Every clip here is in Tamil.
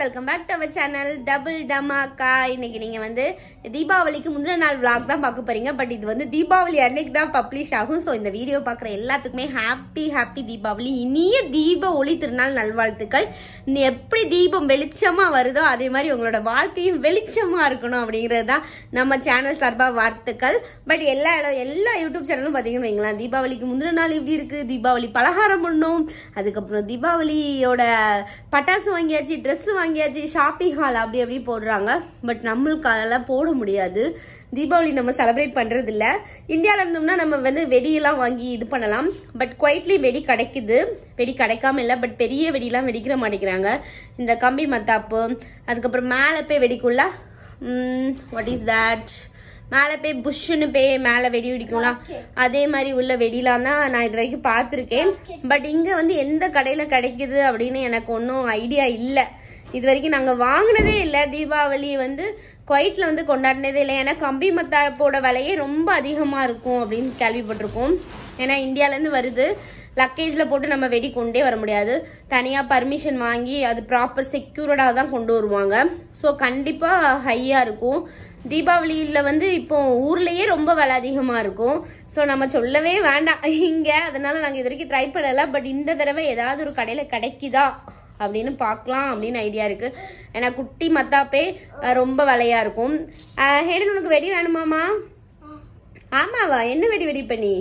welcome back to our channel double டமாக்கா இன்னைக்கு நீங்க வந்து தீபாவளிக்கு முந்தின நாள் vlog தான் பார்க்க போறீங்க பட் இது வந்து தீபாவளி அன்னைக்கு தான் பப்ளிஷ் ஆகும் ஸோ இந்த வீடியோ பார்க்குற எல்லாத்துக்குமே ஹாப்பி ஹாப்பி தீபாவளி இனிய தீப ஒளி திருநாள் நல்வாழ்த்துக்கள் நீ எப்படி தீபம் வெளிச்சமா வருதோ அதே மாதிரி உங்களோட வாழ்க்கையும் வெளிச்சமா இருக்கணும் அப்படிங்கிறது தான் நம்ம சேனல் சார்பா வாழ்த்துக்கள் பட் எல்லா எல்லா யூடியூப் சேனலும் பார்த்தீங்கன்னு வைங்களேன் தீபாவளிக்கு முந்தின நாள் இப்படி இருக்கு தீபாவளி பலகாரம் பண்ணோம் அதுக்கப்புறம் தீபாவளியோட பட்டாசு வாங்கியாச்சு Dress வாங்கியாச்சு ஷாப்பிங் ஹால் அப்படி அப்படி போடுறாங்க பட் நம்மளுக்கு அதெல்லாம் போட முடியாது தீபாவளி நம்ம செலிப்ரேட் பண்றது இல்ல இந்தியால இருந்தோம்னா நம்ம வந்து வெடியெல்லாம் வாங்கி இது பண்ணலாம் பட் குவைட்லி வெடி கிடைக்குது வெடி கிடைக்காம இல்ல பட் பெரிய வெடியெல்லாம் வெடிக்கிற மாட்டேங்கிறாங்க இந்த கம்பி மத்தாப்பு அதுக்கப்புறம் மேலே போய் வெடிக்குள்ள வாட் இஸ் தட் மேலே போய் புஷ்ஷுன்னு போய் மேலே வெடி வெடிக்கும்லாம் அதே மாதிரி உள்ள வெடிலாம் தான் நான் இது வரைக்கும் பார்த்துருக்கேன் பட் இங்கே வந்து எந்த கடையில் கிடைக்குது அப்படின்னு எனக்கு ஒன்றும் ஐடியா இல்லை இது வரைக்கும் நாங்கள் வாங்கினதே இல்லை தீபாவளி வந்து குவைட்டில் வந்து கொண்டாடினதே இல்லை ஏன்னா கம்பி மத்தாப்போட விலையே ரொம்ப அதிகமாக இருக்கும் அப்படின்னு கேள்விப்பட்டிருக்கோம் ஏன்னா இந்தியாவிலேருந்து வருது லக்கேஜில் போட்டு நம்ம வெடி கொண்டே வர முடியாது தனியாக பர்மிஷன் வாங்கி அது ப்ராப்பர் செக்யூர்டாக தான் கொண்டு வருவாங்க ஸோ கண்டிப்பாக ஹையாக இருக்கும் தீபாவளியில் வந்து இப்போ ஊர்லேயே ரொம்ப விலை அதிகமாக இருக்கும் ஸோ நம்ம சொல்லவே வேண்டாம் இங்கே அதனால நாங்கள் இது வரைக்கும் ட்ரை பண்ணலை பட் இந்த தடவை ஏதாவது ஒரு கடையில் கிடைக்குதா அப்படின்னு பார்க்கலாம் அப்படின்னு ஐடியா இருக்கு ஏன்னா குட்டி மத்தாப்பே அஹ், ரொம்ப விலையா இருக்கும் அஹ், ஹேடன் உனக்கு வெடி வேணுமாமா ஆமாவா என்ன வெடி வெடி பண்ணி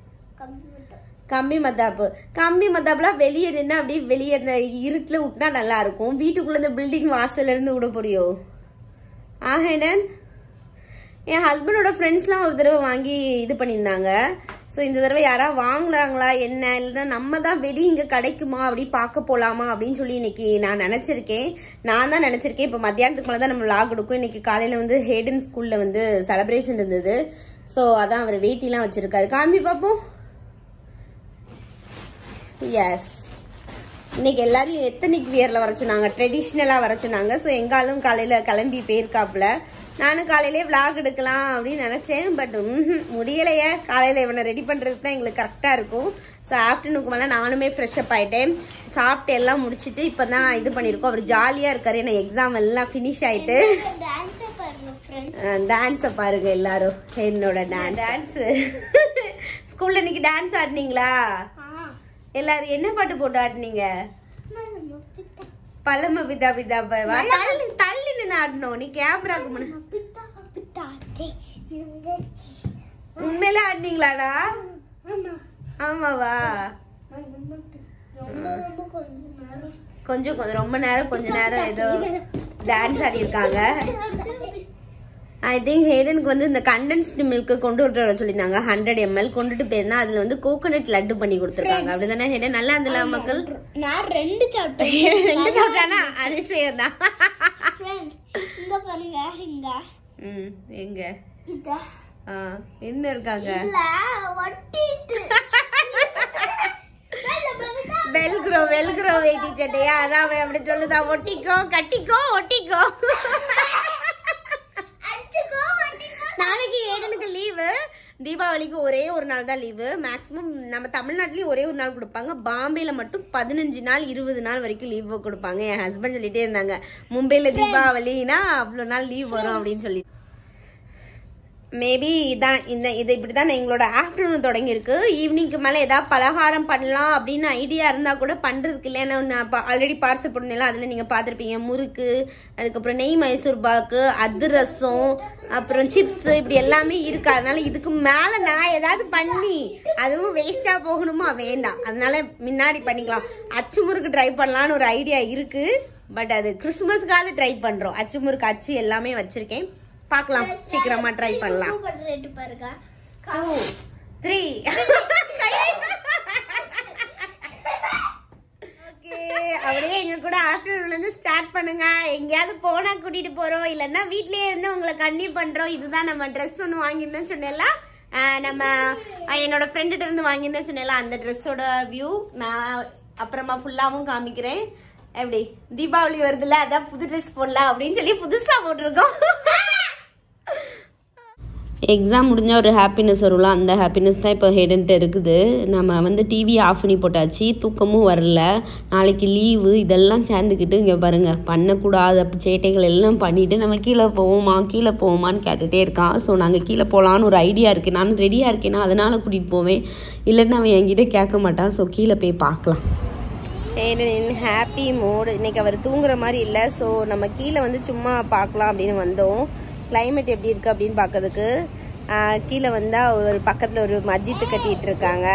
கம்பி மத்தாப்பு கம்பி மத்தாப்புலாம் வெளியே நின்று அப்படியே வெளியே இந்த இருட்டில் விட்டா நல்லா இருக்கும் வீட்டுக்குள்ள இந்த பில்டிங் வாசல்ல இருந்து விட முடியும் ஆ ஹேடன் என் ஹஸ்பண்டோட ஃப்ரெண்ட்ஸ்லாம் ஒரு தடவை வாங்கி இது பண்ணியிருந்தாங்க ஸோ இந்த தடவை யாராவது வாங்குறாங்களா என்ன இல்லைன்னா நம்ம தான் வெடி இங்கே கிடைக்குமா அப்படி பார்க்க போகலாமா அப்படின்னு சொல்லி இன்னைக்கு நான் நினச்சிருக்கேன் நான் தான் நினச்சிருக்கேன் இப்போ மத்தியானத்துக்கு மேலே தான் நம்ம லாக் எடுக்கும் இன்னைக்கு காலையில் வந்து ஹேடன் ஸ்கூலில் வந்து செலப்ரேஷன் இருந்தது ஸோ அதான் அவர் வேட்டிலாம் வச்சிருக்காரு காமி பார்ப்போம் எஸ் இன்னைக்கு எல்லாரும் எத்தனிக் வியர்ல வர சொன்னாங்க ட்ரெடிஷ்னலா வர சொன்னாங்க ஸோ எங்காலும் காலையில கிளம்பி போயிருக்காப்புல நானும் காலையிலே vlog எடுக்கலாம் அப்படின்னு நினைச்சேன் பட் முடியலையே காலையில இவனை ரெடி பண்றதுக்கு தான் எங்களுக்கு கரெக்டா இருக்கும் ஸோ ஆஃப்டர்நூனுக்கு மேலே நானுமே ஃப்ரெஷ் அப் ஆயிட்டேன் சாப்பிட்டு எல்லாம் முடிச்சிட்டு இப்பதான் இது பண்ணியிருக்கோம் அவர் ஜாலியா இருக்காரு ஏன்னா எக்ஸாம் எல்லாம் ஃபினிஷ் ஆயிட்டு டான்ஸை பாருங்க எல்லாரும் என்னோட டான்ஸ் டான்ஸ் ஸ்கூல்ல இன்னைக்கு டான்ஸ் ஆடினீங்களா எல்லாரும் என்ன பாட்டு போட்டு ஆடினீங்க பழம பிதா பிதா பவா தள்ளி தள்ளி நின்று ஆடணும் நீ கேமராக்கு முன்ன உண்மையில ஆடினீங்களாடா ஆமாவா கொஞ்சம் கொஞ்சம் ரொம்ப நேரம் கொஞ்ச நேரம் ஏதோ டான்ஸ் ஆடி இருக்காங்க ஐ திங்க் ஹேடனுக்கு வந்து இந்த கண்டென்ஸ்டு மில்க் கொண்டு வர சொல்லியிருந்தாங்க ஹண்ட்ரட் எம்எல் கொண்டுட்டு போயிருந்தா அதுல வந்து கோகோனட் லட்டு பண்ணி கொடுத்துருக்காங்க அப்படிதானே ஹேடன் நல்லா இருந்தல மக்கள் நான் ரெண்டு சாப்பிட்டேன் ரெண்டு சாப்பிட்டானா அதிசயம் தான் ஃப்ரெண்ட் இங்க பாருங்க இங்க ம் எங்க இத ஆ, என்ன இருக்காங்க இல்ல ஒட்டிட்டு வெல்க்ரோ வெல்க்ரோ வேட்டி சட்டையா அதான் அவன் அப்படி சொல்லுதா ஒட்டிக்கோ கட்டிக்கோ ஒட்டிக்கோ அடிச்சுக்கோ ஒட்டிக்கோ நாளைக்கு ஏடனுக்கு லீவு தீபாவளிக்கு ஒரே ஒரு நாள் தான் லீவு மேக்ஸிமம் நம்ம தமிழ்நாட்டிலயும் ஒரே ஒரு நாள் கொடுப்பாங்க பாம்பேல மட்டும் பதினஞ்சு நாள் இருபது நாள் வரைக்கும் லீவ் கொடுப்பாங்க என் ஹஸ்பண்ட் சொல்லிட்டே இருந்தாங்க மும்பைல தீபாவளினா அவ்வளோ நாள் லீவ் வரும் அப்படின்னு சொல்லி மேபி இதான் இந்த இது இப்படிதான் எங்களோட ஆஃப்டர்நூன் தொடங்கியிருக்கு ஈவினிங்க்கு மேலே ஏதாவது பலகாரம் பண்ணலாம் அப்படின்னு ஐடியா இருந்தால் கூட பண்ணுறதுக்கு இல்லைன்னா நான் ஆல்ரெடி பார்சல் பண்ணலாம் அதில் நீங்கள் பார்த்துருப்பீங்க முறுக்கு அதுக்கப்புறம் நெய் மைசூர் பாக்கு அதிரசம் அப்புறம் சிப்ஸ் இப்படி எல்லாமே இருக்கு அதனால இதுக்கு மேலே நான் ஏதாவது பண்ணி அதுவும் வேஸ்ட்டாக போகணுமா வேண்டாம் அதனால முன்னாடி பண்ணிக்கலாம் அச்சு முறுக்கு ட்ரை பண்ணலான்னு ஒரு ஐடியா இருக்கு பட் அது கிறிஸ்மஸ்க்காவது ட்ரை பண்ணுறோம் அச்சு முறுக்கு அச்சு எல்லாமே வச்சிருக்கேன் பார்க்கலாம் சீக்கிரமா ட்ரை பண்ணலாம் ரேட்டு பாருங்க டூ த்ரீ ஓகே அப்படியே எங்க கூட ஆஃப்டர்நூன்ல இருந்து ஸ்டார்ட் பண்ணுங்க எங்கேயாவது போனா கூட்டிட்டு போறோம் இல்லைன்னா வீட்லயே இருந்து உங்களை கண்ணி பண்றோம் இதுதான் நம்ம ட்ரெஸ் ஒன்று வாங்கியிருந்தோம் சொன்னேன்ல ஆஹ் நம்ம ஆஹ் என்னோட ஃப்ரெண்டுகிட்ட இருந்து வாங்கியிருந்தேன் சொன்னேன்ல அந்த ட்ரெஸ்ஸோட வியூ நான் அப்புறமா ஃபுல்லாவும் காமிக்கிறேன் எப்படி தீபாவளி வருதுல்ல அதான் புது ட்ரெஸ் போடலாம் அப்படின்னு சொல்லி புதுசா போட்டிருக்கோம் எக்ஸாம் முடிஞ்சால் ஒரு ஹாப்பினஸ் வரும்ல அந்த ஹாப்பினஸ் தான் இப்போ ஹெடன்ட்டு இருக்குது நம்ம வந்து டிவி ஆஃப் பண்ணி போட்டாச்சு தூக்கமும் வரல நாளைக்கு லீவு இதெல்லாம் சேர்ந்துக்கிட்டு இங்கே பாருங்கள் பண்ணக்கூடாத சேட்டைகள் எல்லாம் பண்ணிவிட்டு நம்ம கீழே போவோமா கீழே போவோமான்னு கேட்டுகிட்டே இருக்கான் ஸோ நாங்கள் கீழே போகலான்னு ஒரு ஐடியா இருக்குது நான் ரெடியாக இருக்கேன்னா அதனால் கூட்டிகிட்டு போவேன் இல்லைன்னா அவன் என்கிட்ட கேட்க மாட்டான் ஸோ கீழே போய் பார்க்கலாம் ஹாப்பி மூடு இன்னைக்கு அவர் தூங்குற மாதிரி இல்லை ஸோ நம்ம கீழே வந்து சும்மா பார்க்கலாம் அப்படின்னு வந்தோம் கிளைமேட் எப்படி இருக்கு அப்படின்னு பார்க்கறதுக்கு ஆஹ் கீழே வந்தால் ஒரு பக்கத்தில் ஒரு மஸ்ஜித்து கட்டிட்டு இருக்காங்க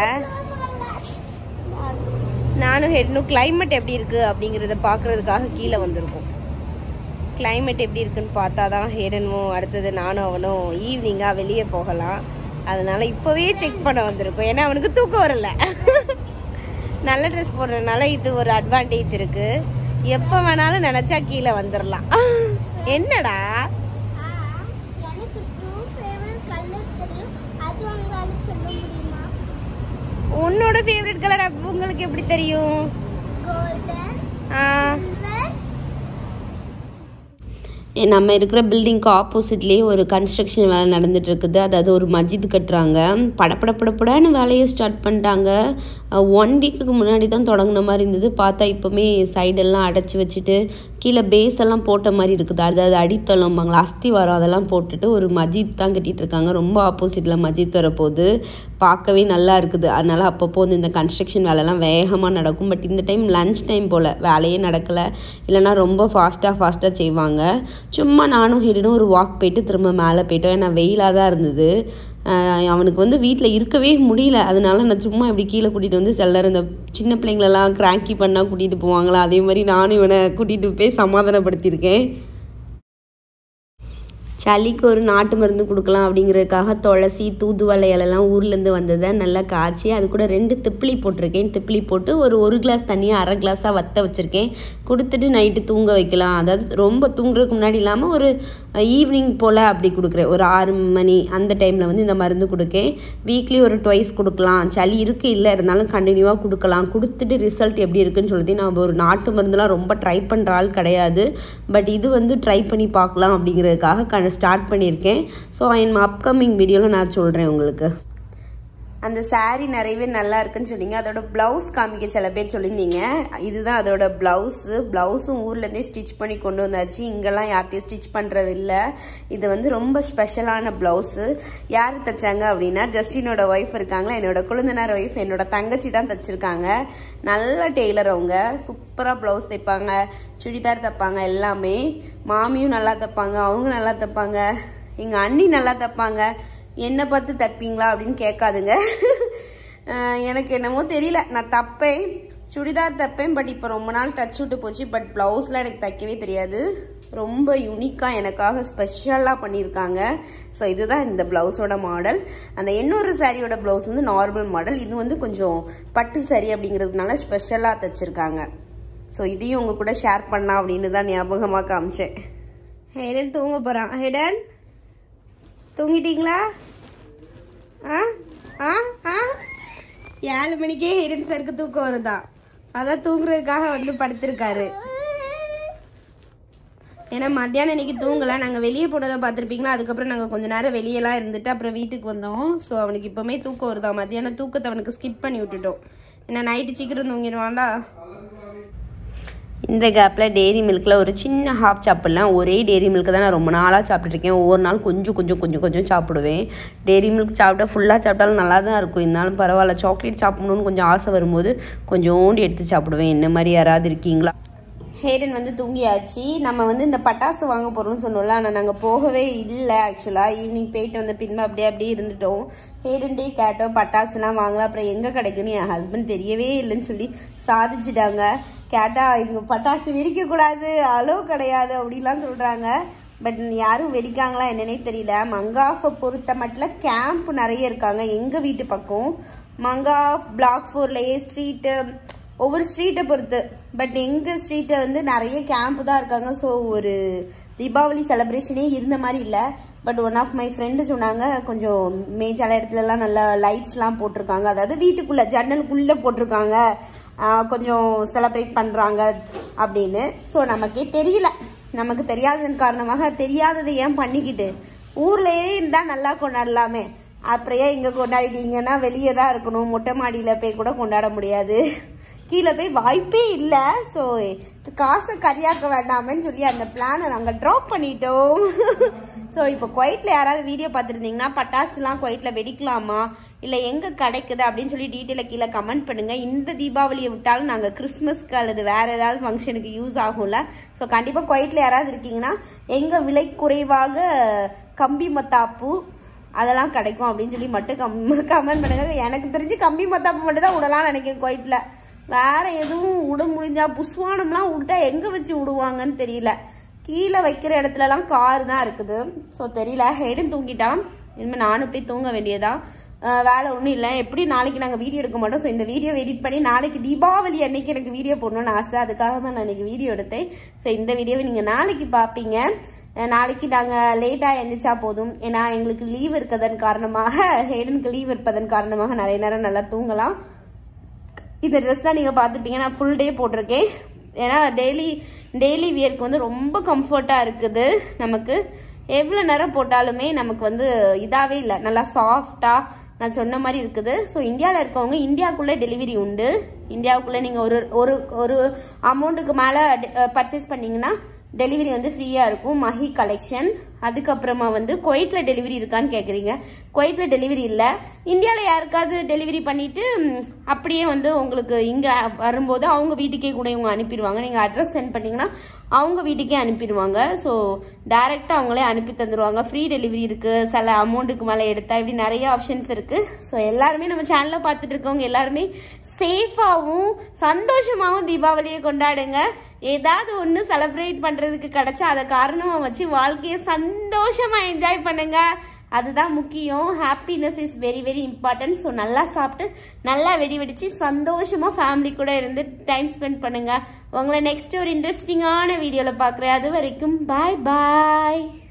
நானும் ஹெட்னும் கிளைமேட் எப்படி இருக்கு அப்படிங்கிறத பார்க்கறதுக்காக கீழே வந்திருக்கோம் கிளைமேட் எப்படி இருக்குன்னு பார்த்தா தான் ஹேடனும் அடுத்தது நானும் அவனும் ஈவினிங்காக வெளியே போகலாம் அதனால இப்போவே செக் பண்ண வந்திருக்கோம் ஏன்னா அவனுக்கு தூக்கம் வரல நல்ல ட்ரெஸ் போடுறதுனால இது ஒரு அட்வான்டேஜ் இருக்கு எப்போ வேணாலும் நினைச்சா கீழே வந்துடலாம் என்னடா எனக்கு டூ ஃபேவரட் கலர் தெரியும் அது உங்களால சொல்ல முடியுமா உன்னோட ஃபேவரட் கலர் உங்களுக்கு எப்படி தெரியும் கோல்டன் ஆ, சில்வர் ஏ, நம்ம இருக்கிற பில்டிங்க்கு ஆப்போசிட்லேயே ஒரு கன்ஸ்ட்ரக்ஷன் வேலை நடந்துட்டு இருக்குது அதாவது ஒரு மஸ்ஜித் கட்டுறாங்க படப்பட படப்படன்னு வேலையை ஸ்டார்ட் பண்ணிட்டாங்க ஒன் வீக்குக்கு முன்னாடி தான் தொடங்கின மாதிரி இருந்தது பார்த்தா இப்போவுமே சைடெல்லாம் அடைச்சி வச்சுட்டு கீழே பேஸ் எல்லாம் போட்ட மாதிரி இருக்குது அதாவது அடித்தளம்பாங்களா அஸ்தி வரம் அதெல்லாம் போட்டுட்டு ஒரு மஜித் தான் கட்டிட்டு இருக்காங்க ரொம்ப ஆப்போசிட்டில் மஜித் வரப்போகுது பார்க்கவே நல்லா இருக்குது அதனால் அப்பப்போ வந்து இந்த கன்ஸ்ட்ரக்ஷன் வேலைலாம் வேகமாக நடக்கும் பட் இந்த டைம் லஞ்ச் டைம் போல் வேலையே நடக்கலை இல்லைன்னா ரொம்ப ஃபாஸ்ட்டாக ஃபாஸ்ட்டாக செய்வாங்க சும்மா நானும் ஹெடினும் ஒரு வாக் போயிட்டு திரும்ப மேலே போயிட்டோம் ஏன்னா வெயிலாக தான் இருந்தது ஆஹ் அவனுக்கு வந்து வீட்டில் இருக்கவே முடியல அதனால நான் சும்மா இப்படி கீழே கூட்டிகிட்டு வந்து சிலர் இந்த சின்ன பிள்ளைங்களெல்லாம் கிராங்கி பண்ணால் கூட்டிகிட்டு போவாங்களா அதே மாதிரி நானும் இவனை கூட்டிகிட்டு போய் சமாதானப்படுத்தியிருக்கேன் சளிக்கு ஒரு நாட்டு மருந்து கொடுக்கலாம் அப்படிங்கிறதுக்காக துளசி தூதுவளை இலைலாம் ஊர்லேருந்து வந்ததை நல்லா காய்ச்சி அது கூட ரெண்டு திப்பிலி போட்டிருக்கேன் திப்பிலி போட்டு ஒரு ஒரு கிளாஸ் தண்ணியை அரை கிளாஸாக வத்த வச்சுருக்கேன் கொடுத்துட்டு நைட்டு தூங்க வைக்கலாம் அதாவது ரொம்ப தூங்குறதுக்கு முன்னாடி இல்லாமல் ஒரு ஈவினிங் போல் அப்படி கொடுக்குறேன் ஒரு ஆறு மணி அந்த டைமில் வந்து இந்த மருந்து கொடுக்கேன் வீக்லி ஒரு ட்வைஸ் கொடுக்கலாம் சளி இருக்குது இல்லை இருந்தாலும் கண்டினியூவாக கொடுக்கலாம் கொடுத்துட்டு ரிசல்ட் எப்படி இருக்குன்னு சொல்லி நான் ஒரு நாட்டு மருந்துலாம் ரொம்ப ட்ரை பண்ணுற ஆள் கிடையாது பட் இது வந்து ட்ரை பண்ணி பார்க்கலாம் அப்படிங்கிறதுக்காக க ஸ்டார்ட் பண்ணியிருக்கேன் ஸோ என் அப்கமிங் வீடியோவில் நான் சொல்கிறேன் உங்களுக்கு அந்த saree நிறையவே நல்லா இருக்குன்னு சொன்னீங்க அதோட ப்ளவுஸ் காமிக்க சில பேர் சொல்லியிருந்தீங்க இதுதான் அதோட ப்ளவுஸு ப்ளவுஸும் ஊர்லேருந்தே ஸ்டிச் பண்ணி கொண்டு வந்தாச்சு இங்கெல்லாம் யார்கிட்டையும் ஸ்டிச் பண்ணுறது இல்லை இது வந்து ரொம்ப ஸ்பெஷலான ப்ளவுஸு யார் தைச்சாங்க அப்படின்னா ஜஸ்டினோட ஒய்ஃப் இருக்காங்களா என்னோட குழந்தனார் ஒய்ஃப் என்னோட தங்கச்சி தான் தைச்சிருக்காங்க நல்ல டெய்லர் அவங்க சூப்பராக ப்ளவுஸ் தைப்பாங்க சுடிதார் தைப்பாங்க எல்லாமே மாமியும் நல்லா தைப்பாங்க அவங்க நல்லா தைப்பாங்க எங்கள் அண்ணி நல்லா தைப்பாங்க என்னை பார்த்து தைப்பீங்களா அப்படின்னு கேட்காதுங்க அஹ் எனக்கு என்னமோ தெரியல நான் தப்பேன் சுடிதார் தைப்பேன் பட் இப்போ ரொம்ப நாள் டச் விட்டு போச்சு பட் ப்ளவுஸ்லாம் எனக்கு தைக்கவே தெரியாது ரொம்ப யூனிக்காக எனக்காக ஸ்பெஷலாக பண்ணியிருக்காங்க ஸோ இதுதான் இந்த ப்ளவுஸோட மாடல் அந்த இன்னொரு சாரியோட ப்ளவுஸ் வந்து நார்மல் மாடல் இது வந்து கொஞ்சம் பட்டு சாரி அப்படிங்கிறதுனால ஸ்பெஷலாக தைச்சிருக்காங்க ஸோ இதையும் உங்கள் கூட ஷேர் பண்ணலாம் அப்படின்னு தான் ஞாபகமாக காமிச்சேன் ஹெடன் தூங்க போகிறான் ஹெடன் தூங்கிட்டீங்களா ஆ ஆ ஆ ஏழு மணிக்கே ஹிடன் சருக்கு தூக்கம் வருதா அதான் தூங்குறதுக்காக வந்து படுத்திருக்காரு ஏன்னா மத்தியானம் இன்னைக்கு தூங்கல நாங்கள் வெளியே போனதை பார்த்துருப்பீங்களா அதுக்கப்புறம் நாங்கள் கொஞ்ச நேரம் வெளியெல்லாம் இருந்துட்டு அப்புறம் வீட்டுக்கு வந்தோம் ஸோ அவனுக்கு இப்போவுமே தூக்கம் வருதா மத்தியானம் தூக்கத்தை அவனுக்கு ஸ்கிப் பண்ணி விட்டுட்டோம் ஏன்னா நைட்டு சீக்கிரம் தூங்கிடுவான்டா இந்த கேப்பில் டெய்ரி மில்கில் ஒரு சின்ன ஹாஃப் சாப்பிட்லாம் ஒரே டெய்ரி மில்க் தான் நான் ரொம்ப நாளாக சாப்பிட்ருக்கேன் ஒவ்வொரு நாள் கொஞ்சம் கொஞ்சம் கொஞ்சம் கொஞ்சம் சாப்பிடுவேன் டெய்ரி மில்க் சாப்பிட்டா ஃபுல்லாக சாப்பிட்டாலும் நல்லா தான் இருக்கும் இருந்தாலும் பரவாயில்ல சாக்லேட் சாப்பிடணும்னு கொஞ்சம் ஆசை வரும்போது கொஞ்சோண்டு எடுத்து சாப்பிடுவேன் என்ன மாதிரி யாராவது இருக்கீங்களா ஹேடன் வந்து தூங்கியாச்சு நம்ம வந்து இந்த பட்டாசு வாங்க போகிறோம்னு சொன்னோம்ல ஆனால் நாங்கள் போகவே இல்லை ஆக்சுவலாக ஈவினிங் போயிட்டு வந்த பின்பு அப்படியே அப்படியே இருந்துட்டோம் ஹேடன்டே கேட்டோம் பட்டாசுலாம் வாங்கலாம் அப்புறம் எங்கே கிடைக்குன்னு என் ஹஸ்பண்ட் தெரியவே இல்லைன்னு சொல்லி சாதிச்சிட்டாங்க கேட்டால் இங்கே பட்டாசு வெடிக்கக்கூடாது அளோ கிடையாது அப்படிலாம் சொல்கிறாங்க பட் யாரும் வெடிக்காங்களா என்னன்னே தெரியல மங்காஃபை பொறுத்த மட்டும் கேம்ப் நிறைய இருக்காங்க எங்கள் வீட்டு பக்கம் மங்காஃப் பிளாக் ஃபோர்லேயே ஸ்ட்ரீட்டு ஒவ்வொரு ஸ்ட்ரீட்டை பொறுத்து பட் எங்கள் ஸ்ட்ரீட்டை வந்து நிறைய கேம்ப் தான் இருக்காங்க ஸோ ஒரு தீபாவளி செலிப்ரேஷனே இருந்த மாதிரி இல்லை but one of my friend சொன்னாங்க கொஞ்சம் மேஜால இடத்துலலாம் நல்லா லைட்ஸ்லாம் போட்டிருக்காங்க அதாவது வீட்டுக்குள்ளே ஜன்னலுக்குள்ளே போட்டிருக்காங்க ஆஹ் கொஞ்சம் செலிப்ரேட் பண்ணுறாங்க அப்படின்னு ஸோ நமக்கே தெரியல நமக்கு தெரியாததன் காரணமாக தெரியாததை ஏன் பண்ணிக்கிட்டு ஊர்லயே இருந்தா நல்லா கொண்டாடலாமே அப்புறம் ஏன் இங்க கொண்டாடிட்டீங்கன்னா வெளியே தான் இருக்கணும் மொட்டை மாடியில போய் கூட கொண்டாட முடியாது கீழே போய் வாய்ப்பே இல்லை ஸோ காசை கரியாக்க வேண்டாமேன்னு சொல்லி அந்த பிளானை நாங்கள் ட்ராப் பண்ணிட்டோம் ஸோ இப்போ குவைட்டில் யாராவது வீடியோ பார்த்துருந்தீங்கன்னா பட்டாசுலாம் குவைட்டில் வெடிக்கலாமா இல்லை எங்கே கிடைக்குது அப்படின்னு சொல்லி டீட்டெயிலாக கீழே கமெண்ட் பண்ணுங்கள் இந்த தீபாவளியை விட்டாலும் நாங்கள் கிறிஸ்மஸ்க்கு அல்லது வேறு ஏதாவது ஃபங்க்ஷனுக்கு யூஸ் ஆகும்ல ஸோ கண்டிப்பாக குவைட்டில் யாராவது இருக்கீங்கன்னா எங்கே விலை குறைவாக கம்பி மத்தாப்பு அதெல்லாம் கிடைக்கும் அப்படின்னு சொல்லி மட்டும் கம் கமெண்ட் பண்ணுங்க எனக்கு தெரிஞ்சு கம்பி மத்தாப்பு மட்டும் தான் விடலாம்னு நினைக்கிறேன் குவைட்டில் வேற எதுவும் விட முடிஞ்சா புஸ்வானம்லாம் விட்டா எங்கே வச்சு விடுவாங்கன்னு தெரியல கீழே வைக்கிற இடத்துலலாம் கார் தான் இருக்குது ஸோ தெரியல ஹெடன் தூங்கிட்டான் இனிமேல் நானும் போய் தூங்க வேண்டியதான் அஹ் வேலை ஒன்றும் இல்லை எப்படி நாளைக்கு நாங்கள் வீடியோ எடுக்க மாட்டோம் ஸோ இந்த வீடியோ எடிட் பண்ணி நாளைக்கு தீபாவளி அன்னைக்கு எனக்கு வீடியோ போடணும்னு ஆசை அதுக்காக தான் நான் இன்னைக்கு வீடியோ எடுத்தேன் ஸோ இந்த வீடியோவை நீங்கள் நாளைக்கு பார்ப்பீங்க அஹ் நாளைக்கு நாங்கள் லேட்டாக எழுந்திரிச்சா போதும் ஏன்னா எங்களுக்கு லீவ் இருக்கதன் காரணமாக ஹேடனுக்கு லீவ் இருப்பதன் காரணமாக நிறைய நேரம் நல்லா தூங்கலாம் இந்த ட்ரெஸ் தான் நீங்கள் பார்த்துப்பீங்க நான் ஃபுல் டே போட்டிருக்கேன் ஏன்னா டெய்லி டெய்லி வியர்க்கு வந்து ரொம்ப கம்ஃபர்ட்டாக இருக்குது நமக்கு எவ்வளோ நேரம் போட்டாலுமே நமக்கு வந்து இதாகவே இல்லை நல்லா சாஃப்டாக நான் சொன்ன மாதிரி இருக்குது ஸோ இந்தியாவில் இருக்கவங்க இந்தியாவுக்குள்ளே டெலிவரி உண்டு இந்தியாவுக்குள்ளே நீங்கள் ஒரு ஒரு ஒரு அமௌண்ட்டுக்கு மேலே பர்ச்சேஸ் பண்ணீங்கன்னா டெலிவரி வந்து ஃப்ரீயாக இருக்கும் மஹி கலெக்ஷன் அதுக்கப்புறமா வந்து குவைட்டில் டெலிவரி இருக்கான்னு கேட்குறீங்க குவைட்டில் டெலிவரி இல்லை இந்தியாவில் யாருக்காவது டெலிவரி பண்ணிவிட்டு அப்படியே வந்து உங்களுக்கு இங்கே வரும்போது அவங்க வீட்டுக்கே கூட இவங்க அனுப்பிடுவாங்க நீங்கள் அட்ரஸ் சென்ட் பண்ணிங்கன்னா அவங்க வீட்டுக்கே அனுப்பிடுவாங்க ஸோ டைரெக்டாக அவங்களே அனுப்பி தந்துடுவாங்க ஃப்ரீ டெலிவரி இருக்குது சில அமௌண்ட்டுக்கு மேலே எடுத்தா இப்படி நிறைய ஆப்ஷன்ஸ் இருக்குது ஸோ எல்லாருமே நம்ம சேனலில் பார்த்துட்டு இருக்கவங்க எல்லாருமே சேஃபாகவும் சந்தோஷமாகவும் தீபாவளியை கொண்டாடுங்க ஏதாவது ஒன்று செலிப்ரேட் பண்ணுறதுக்கு கிடைச்சா அதை காரணமாக வச்சு வாழ்க்கையை சந்தோஷமாக என்ஜாய் பண்ணுங்க அதுதான் முக்கியம் happiness is very very important so நல்லா சாப்பிட்டு நல்லா வெடி வெடிச்சு சந்தோஷமாக ஃபேமிலி கூட இருந்து டைம் ஸ்பெண்ட் பண்ணுங்க உங்களை நெக்ஸ்ட் ஒரு இன்ட்ரெஸ்டிங்கான வீடியோவில் பார்க்குறேன் அது வரைக்கும் பாய் பாய்